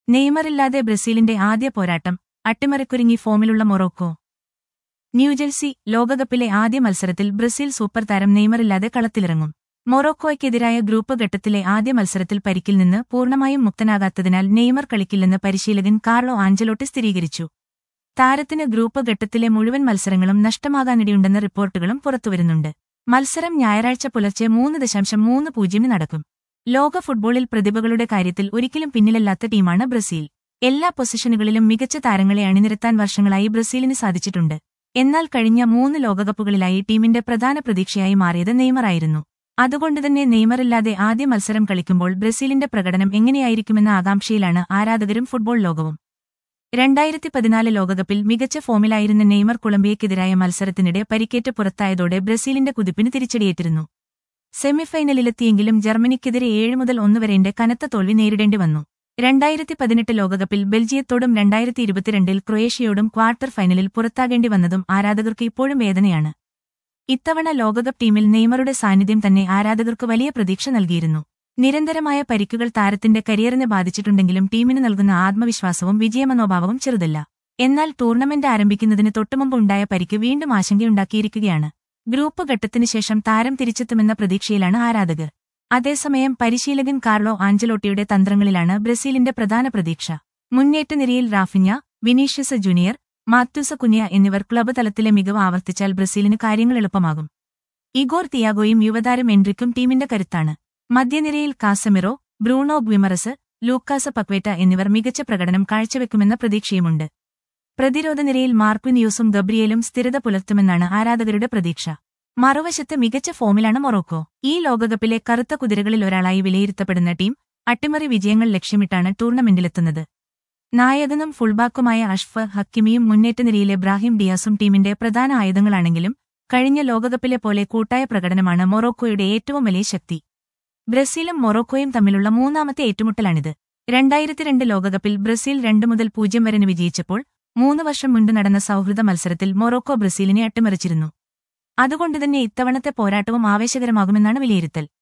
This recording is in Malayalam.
നെയ്മറില്ലാതെ ബ്രസീലിന്റെ ആദ്യ പോരാട്ടം അട്ടിമറിക്കുരുങ്ങി ഫോമിലുള്ള മൊറോക്കോ ന്യൂജൽസി ലോകകപ്പിലെ ആദ്യ മത്സരത്തിൽ ബ്രസീൽ സൂപ്പർ താരം നെയ്മറില്ലാതെ കളത്തിലിറങ്ങും മൊറോക്കോയ്ക്കെതിരായ ഗ്രൂപ്പ് ഘട്ടത്തിലെ ആദ്യ മത്സരത്തിൽ പരിക്കിൽ നിന്ന് പൂർണ്ണമായും മുക്തനാകാത്തതിനാൽ നെയ്മർ കളിക്കില്ലെന്ന് പരിശീലകൻ കാർലോ ആഞ്ചലോട്ടി സ്ഥിരീകരിച്ചു താരത്തിന് ഗ്രൂപ്പ് ഘട്ടത്തിലെ മുഴുവൻ മത്സരങ്ങളും നഷ്ടമാകാനിടയുണ്ടെന്ന റിപ്പോർട്ടുകളും പുറത്തുവരുന്നുണ്ട് മത്സരം ഞായറാഴ്ച പുലർച്ചെ മൂന്ന് ദശാംശം മൂന്ന് പൂജ്യമിന് നടക്കും ലോക ഫുട്ബോളിൽ പ്രതിഭകളുടെ കാര്യത്തിൽ ഒരിക്കലും പിന്നിലല്ലാത്ത ടീമാണ് ബ്രസീൽ എല്ലാ പൊസിഷനുകളിലും മികച്ച താരങ്ങളെ അണിനിരത്താൻ വർഷങ്ങളായി ബ്രസീലിന് സാധിച്ചിട്ടുണ്ട് എന്നാൽ കഴിഞ്ഞ മൂന്ന് ലോകകപ്പുകളിലായി ടീമിന്റെ പ്രധാന പ്രതീക്ഷയായി മാറിയത് നെയ്മറായിരുന്നു അതുകൊണ്ടുതന്നെ നെയ്മറില്ലാതെ ആദ്യ മത്സരം കളിക്കുമ്പോൾ ബ്രസീലിന്റെ പ്രകടനം എങ്ങനെയായിരിക്കുമെന്ന ആകാംക്ഷയിലാണ് ആരാധകരും ഫുട്ബോൾ ലോകവും രണ്ടായിരത്തി പതിനാല് ലോകകപ്പിൽ മികച്ച ഫോമിലായിരുന്ന നെയ്മർ കൊളംബിയയ്ക്കെതിരായ മത്സരത്തിനിടെ പരിക്കേറ്റ് പുറത്തായതോടെ ബ്രസീലിന്റെ കുതിപ്പിന് തിരിച്ചടിയേറ്റിരുന്നു സെമിഫൈനലിലെത്തിയെങ്കിലും ജർമ്മനിക്കെതിരെ ഏഴ് മുതൽ ഒന്ന് വരെന്റെ കനത്ത തോൽവി നേരിടേണ്ടി വന്നു രണ്ടായിരത്തി പതിനെട്ട് ലോകകപ്പിൽ ബെൽജിയത്തോടും രണ്ടായിരത്തി ഇരുപത്തിരണ്ടിൽ ക്രൊയേഷ്യയോടും ക്വാർട്ടർ ഫൈനലിൽ പുറത്താകേണ്ടി വന്നതും ആരാധകർക്ക് ഇപ്പോഴും വേദനയാണ് ഇത്തവണ ലോകകപ്പ് ടീമിൽ നെയ്മറുടെ സാന്നിധ്യം തന്നെ ആരാധകർക്ക് വലിയ പ്രതീക്ഷ നൽകിയിരുന്നു നിരന്തരമായ പരിക്കുകൾ താരത്തിന്റെ കരിയറിനെ ബാധിച്ചിട്ടുണ്ടെങ്കിലും ടീമിന് നൽകുന്ന ആത്മവിശ്വാസവും വിജയമനോഭാവവും ചെറുതല്ല എന്നാൽ ടൂർണമെന്റ് ആരംഭിക്കുന്നതിന് തൊട്ടുമുമ്പ് ഉണ്ടായ പരിക്ക് വീണ്ടും ആശങ്കയുണ്ടാക്കിയിരിക്കുകയാണ് ഗ്രൂപ്പ് ഘട്ടത്തിനു ശേഷം താരം തിരിച്ചെത്തുമെന്ന പ്രതീക്ഷയിലാണ് ആരാധകർ അതേസമയം പരിശീലകൻ കാർലോ ആഞ്ചലോട്ടിയുടെ തന്ത്രങ്ങളിലാണ് ബ്രസീലിന്റെ പ്രധാന പ്രതീക്ഷ മുന്നേറ്റ നിരയിൽ റാഫിഞ്ഞ വിനീഷ്യസ് ജൂനിയർ മാത്യൂസ കുനിയ എന്നിവർ ക്ലബ്ബ് തലത്തിലെ മികവ് ആവർത്തിച്ചാൽ ബ്രസീലിന് കാര്യങ്ങൾ എളുപ്പമാകും ഇഗോർ തിയാഗോയും യുവതാരം എൻട്രിക്കും ടീമിന്റെ കരുത്താണ് മധ്യനിരയിൽ Casemiro Bruno Guimaraes Lucas Paqueta എന്നിവർ മികച്ച പ്രകടനം കാഴ്ചവെക്കുമെന്ന പ്രതീക്ഷയുമുണ്ട് പ്രതിരോധ നിരയിൽ മാർക്വിനിയൂസും ഗബ്രിയേലും സ്ഥിരത പുലർത്തുമെന്നാണ് ആരാധകരുടെ പ്രതീക്ഷ മറുവശത്ത് മികച്ച ഫോമിലാണ് മൊറോക്കോ ഈ ലോകകപ്പിലെ കറുത്ത കുതിരകളിൽ ഒരാളായി വിലയിരുത്തപ്പെടുന്ന ടീം അട്ടിമറി വിജയങ്ങൾ ലക്ഷ്യമിട്ടാണ് ടൂർണമെന്റിലെത്തുന്നത് നായകനും ഫുൾബാക്കുമായ അഷ്ഫ് ഹക്കിമിയും മുന്നേറ്റ നിരയിലെ ബ്രാഹിം ഡിയാസും ടീമിന്റെ പ്രധാന ആയുധങ്ങളാണെങ്കിലും കഴിഞ്ഞ ലോകകപ്പിലെ പോലെ കൂട്ടായ പ്രകടനമാണ് മൊറോക്കോയുടെ ഏറ്റവും വലിയ ശക്തി ബ്രസീലും മൊറോക്കോയും തമ്മിലുള്ള മൂന്നാമത്തെ ഏറ്റുമുട്ടലാണിത് രണ്ടായിരത്തിരണ്ട് ലോകകപ്പിൽ ബ്രസീൽ രണ്ട് മുതൽ പൂജ്യം വരെ വിജയിച്ചപ്പോൾ മൂന്ന് വർഷം മുൻപ് നടന്ന സൗഹൃദ മത്സരത്തിൽ മൊറോക്കോ ബ്രസീലിനെ അട്ടിമറിച്ചിരുന്നു അതുകൊണ്ടുതന്നെ ഇത്തവണത്തെ പോരാട്ടവും ആവേശകരമാകുമെന്നാണ് വിലയിരുത്തൽ